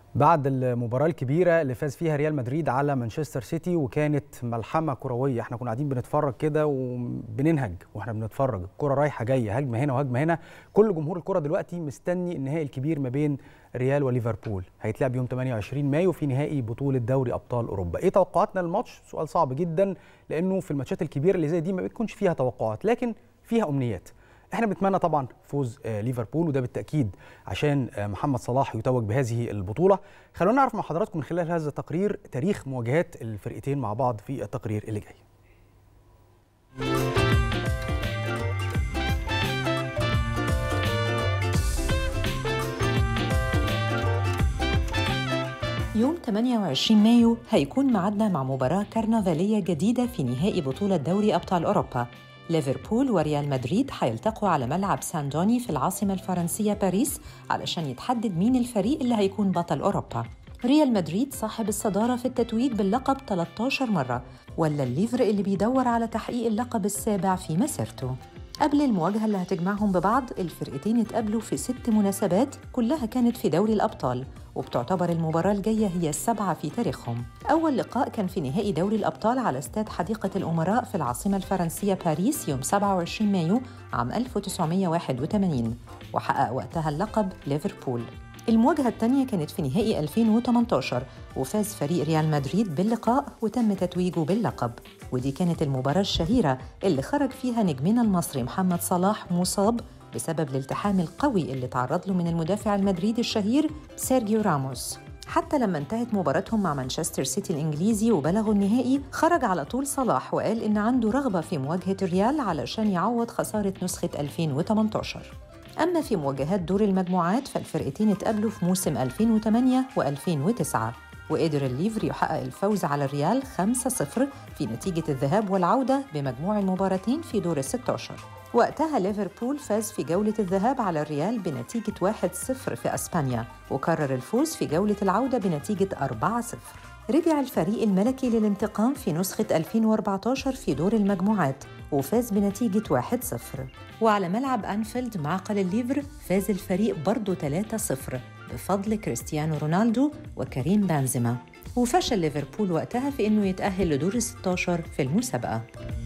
بعد المباراة الكبيرة اللي فاز فيها ريال مدريد على مانشستر سيتي وكانت ملحمة كروية احنا كنا قاعدين بنتفرج كده وبننهج واحنا بنتفرج الكرة رايحة جاية هجمة هنا وهجمة هنا كل جمهور الكرة دلوقتي مستني النهائي الكبير ما بين ريال وليفربول هيتلعب يوم 28 مايو في نهائي بطولة دوري أبطال أوروبا ايه توقعاتنا للماتش سؤال صعب جدا لأنه في الماتشات الكبيرة اللي زي دي ما بتكونش فيها توقعات لكن فيها أمنيات احنا بنتمنى طبعا فوز ليفربول وده بالتاكيد عشان محمد صلاح يتوج بهذه البطوله خلونا نعرف مع حضراتكم من خلال هذا التقرير تاريخ مواجهات الفرقتين مع بعض في التقرير اللي جاي يوم 28 مايو هيكون معدنا مع مباراة كرنفالية جديدة في نهائي بطولة دوري أبطال أوروبا ليفربول وريال مدريد هيلتقوا على ملعب سان دوني في العاصمة الفرنسية باريس علشان يتحدد مين الفريق اللي هيكون بطل أوروبا ريال مدريد صاحب الصدارة في التتويج باللقب 13 مرة ولا الليفر اللي بيدور على تحقيق اللقب السابع في مسيرته قبل المواجهة اللي هتجمعهم ببعض الفرقتين اتقابلوا في ست مناسبات كلها كانت في دوري الأبطال وبتعتبر المباراة الجاية هي السابعة في تاريخهم أول لقاء كان في نهائي دوري الأبطال على استاد حديقة الأمراء في العاصمة الفرنسية باريس يوم 27 مايو عام 1981 وحقق وقتها اللقب ليفربول المواجهة الثانية كانت في نهائي 2018 وفاز فريق ريال مدريد باللقاء وتم تتويجه باللقب ودي كانت المباراة الشهيرة اللي خرج فيها نجمنا المصري محمد صلاح مصاب بسبب الالتحام القوي اللي تعرض له من المدافع المدريدي الشهير سيرجيو راموس حتى لما انتهت مباراتهم مع مانشستر سيتي الإنجليزي وبلغوا النهائي خرج على طول صلاح وقال إن عنده رغبة في مواجهة الريال علشان يعوض خسارة نسخة 2018 أما في مواجهات دور المجموعات فالفرقتين اتقابلوا في موسم 2008 و2009 وقدر الليفر يحقق الفوز على الريال 5-0 في نتيجة الذهاب والعودة بمجموع المباراتين في دور ال 16 وقتها ليفربول فاز في جولة الذهاب على الريال بنتيجة 1-0 في أسبانيا وكرر الفوز في جولة العودة بنتيجة 4-0 رجع الفريق الملكي للانتقام في نسخة 2014 في دور المجموعات وفاز بنتيجة 1-0 وعلى ملعب أنفيلد معقل الليفر فاز الفريق برضه 3-0 بفضل كريستيانو رونالدو وكريم بنزيما وفشل ليفربول وقتها في إنه يتأهل لدور ال 16 في المسابقة